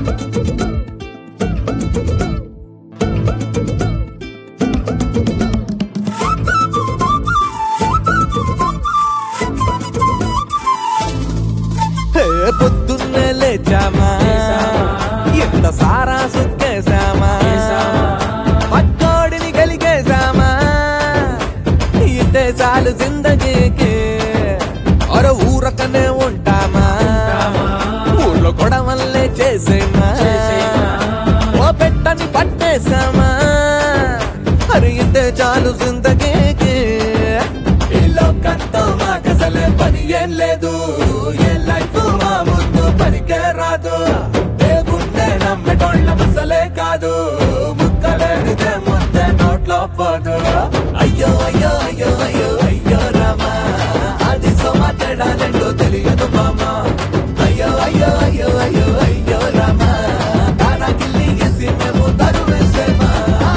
హే, పొద్దున్నే లేచామా ఎంత సారా సుక్కేశామా పక్కోడిని కలిగేశామా ఇదే చాలు జిందగీకి అర ఊరకనే ఉంటామా ఊళ్ళో గొడవల్లే చేసేమా ఓ పెట్టని పట్టేశామా అరే ఇదే చాలు జిందగీకి ఈ లోకంతో మాకసలే పని ఏం లేదు ఏ లైఫ్ మా ముందు పనికే రాదు దేవుణ్ణే నమ్మెటోళ్ళ మసలే కాదు ముక్కలేనిదే ముద్దే నోట్లో పోదు అయ్యో అయ్యో అయ్యో అయ్యో అయ్యో రామా అది సమాచారాలంటూ తెలియదు మామా అయ్యో అయ్యో అయ్యో అయ్యో అయ్యో రామా తారాకిల్లి గేసి మేము తరువేసేమా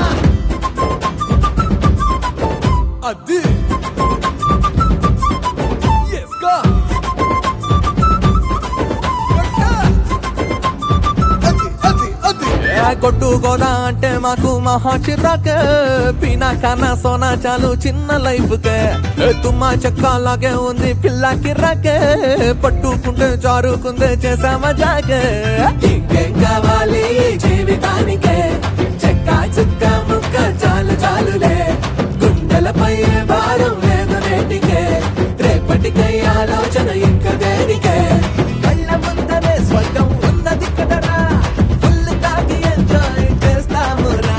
అది Yes, go! ఏ కొట్టుకోదా అంటే మాకు మహా చిరాకే పీనా కన్నా సోనా చాలు చిన్న లైఫ్ కే ఏ తుమ్మా చెక్కలాగే ఉంది పిల్ల కిర్రాకే పట్టుకుంటే జారుకుందే చేసా మజాకే ఇంకేం కావాలి ఈ జీవితానికే చెక్క చుక్క ముక్క చాలు చాలులే గుండెలపై భారం లేదు నేటికే రేపటికై ఆలోచన ఇంక దేనికే కళ్ళ ముందరే స్వర్గం ఉన్నది కదరా ఫుల్ తాగి ఎంజాయ్ చేస్తామురా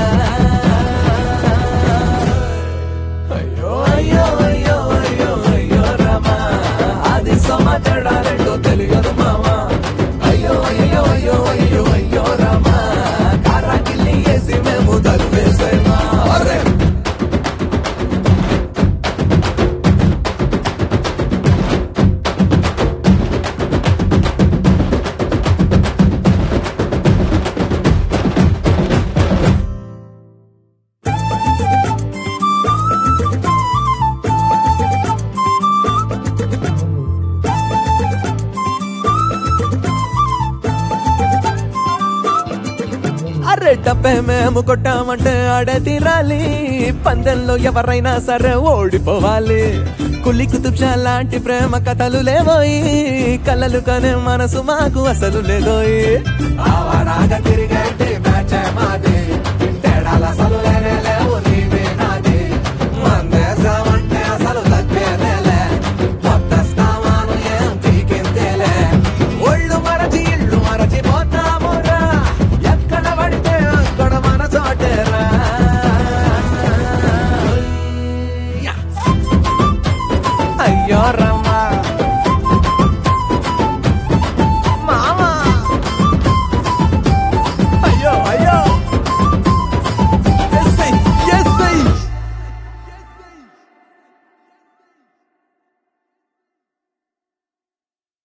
అయ్యో అయ్యో అయ్యో అయ్యో అయ్యో రామా అది సమాచారాలేంటో తెలియదు మామా అయ్యో అయ్యో అయ్యో అయ్యో అయ్యో రామా కారాకిల్లి వేసి మేము తరిపేసేమా అరే అరే డబ్బే మేము కొట్టామంటే ఆడే తీరాలి పందెంలో ఎవరైనా సరే ఓడిపోవాలి కులి కుతుబ్షా లాంటి ప్రేమ కథలు లేవోయి కలలు కనే మనసు మాకు అసలు లేదోయి ఆవారాగా తిరిగే